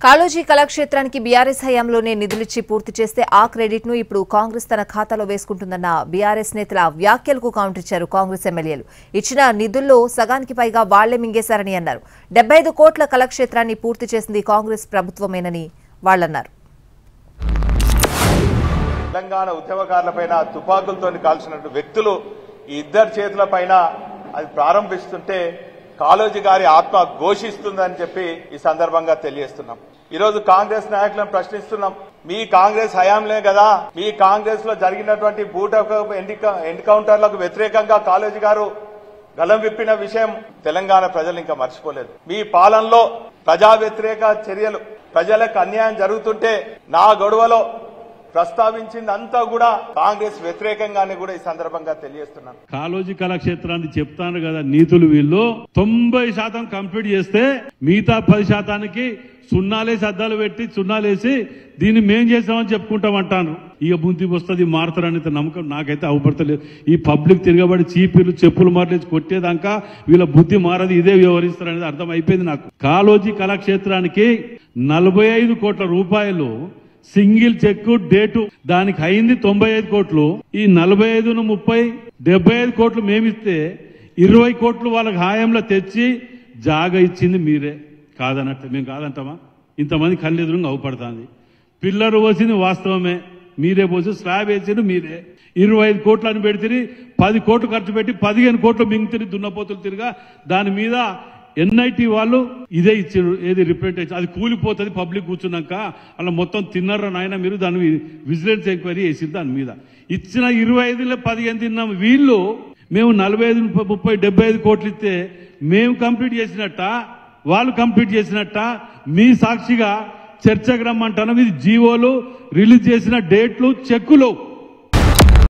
Kaloji కళాక్షేత్రానికి BRS హయాంలోనే నిధులిచ్చి పూర్తి చేస్తే ఆ క్రెడిట్ ను ఇప్పుడు కాంగ్రెస్ తన ఖాతాలో వేసుకుంటుందన్న బీఆర్ఎస్ నేతల వ్యాఖ్యలకు కౌంటర్ ఇచ్చారు కాంగ్రెస్ ఎమ్మెల్యేలు ఇచ్చిన నిధుల్లో సగానికి పైగా వాళ్లే మింగేశారని అన్నారు డెబ్బై ఐదు కోట్ల కళాక్షేత్రాన్ని పూర్తి చేసింది కాంగ్రెస్ ప్రభుత్వమేనని వాళ్లన్నారు తెలంగాణ ఉద్యమకారులపైన తుపాకులతో కాల్చినట్టు వ్యక్తులు ఈ ఇద్దరు చేతుల పైన అది ప్రారంభిస్తుంటే కాళోజీ గారి ఆత్మ ఘోషిస్తుందని చెప్పి ఈ సందర్భంగా తెలియజేస్తున్నాం ఈరోజు కాంగ్రెస్ నాయకులను ప్రశ్నిస్తున్నాం మీ కాంగ్రెస్ హయాంలే కదా మీ కాంగ్రెస్ లో జరిగినటువంటి బూట ఎన్కౌంటర్లకు వ్యతిరేకంగా కాళోజీ గారు గలం విప్పిన విషయం తెలంగాణ ప్రజలు ఇంకా మర్చిపోలేదు మీ పాలనలో ప్రజా వ్యతిరేక చర్యలు ప్రజలకు అన్యాయం జరుగుతుంటే నా గొడవలో ప్రస్తావించింది అంతా కూడా కాంగ్రెస్ వ్యతిరేకంగానే కూడా ఈ సందర్భంగా తెలియజేస్తున్నాను కాలోజీ కళాక్షేత్రాన్ని చెప్తాను కదా నీతులు వీళ్ళు తొంభై శాతం కంప్లీట్ చేస్తే మిగతా పది శాతానికి సున్నాలేసి అద్దాలు పెట్టి సున్నాలేసి దీన్ని మేం చేసామని చెప్పుకుంటాం అంటాను ఇక బుంతి వస్తుంది మారుతారని నమ్మకం నాకైతే అవపడతలేదు ఈ పబ్లిక్ తిరగబడి చీపీలు చెప్పులు మారలేసి కొట్టేదాకా వీళ్ళ బుద్ధి మారది ఇదే వ్యవహరిస్తారనేది అర్థం అయిపోయింది నాకు కాలోజీ కళాక్షేత్రానికి నలభై ఐదు కోట్ల రూపాయలు సింగిల్ చెక్ డేటు దానికి అయింది తొంభై ఐదు కోట్లు ఈ నలభై ఐదును ముప్పై డెబ్బై ఐదు కోట్లు మేమిస్తే ఇరవై కోట్లు వాళ్ళకి హాయంలో తెచ్చి జాగా ఇచ్చింది మీరే కాదన్నట్టు మేము కాదంటామా ఇంతమంది కళ్ళెదురుగా అవపడుతుంది పిల్లరు పోసింది వాస్తవమే మీరే పోసి స్లాబ్ వేసింది మీరే ఇరవై ఐదు కోట్లు అని పెడితే పది కోట్లు ఖర్చు పెట్టి పదిహేను కోట్లు మింగితే దున్నపోతులు తిరిగా దాని మీద ఎన్ఐటి వాళ్ళు ఇదే ఇచ్చారు ఏది రిప్రజెంటేషన్ అది కూలిపోతుంది పబ్లిక్ కూర్చున్నాక అలా మొత్తం తిన్నారా నాయన మీరు దాని విజిలెన్స్ ఎంక్వైరీ చేసి దాని మీద ఇచ్చిన ఇరవై ఐదులో పదిహేను తిన్నాం వీళ్ళు మేము నలభై ఐదు ముప్పై- ముప్పై డెబ్బై ఐదు కోట్లు ఇస్తే మేము కంప్లీట్ చేసినట్ట వాళ్ళు కంప్లీట్ చేసినట్ట మీ సాక్షిగా చర్చకు రమ్మంటాను ఇది జీవోలు రిలీజ్ చేసిన డేట్లు చెక్కులు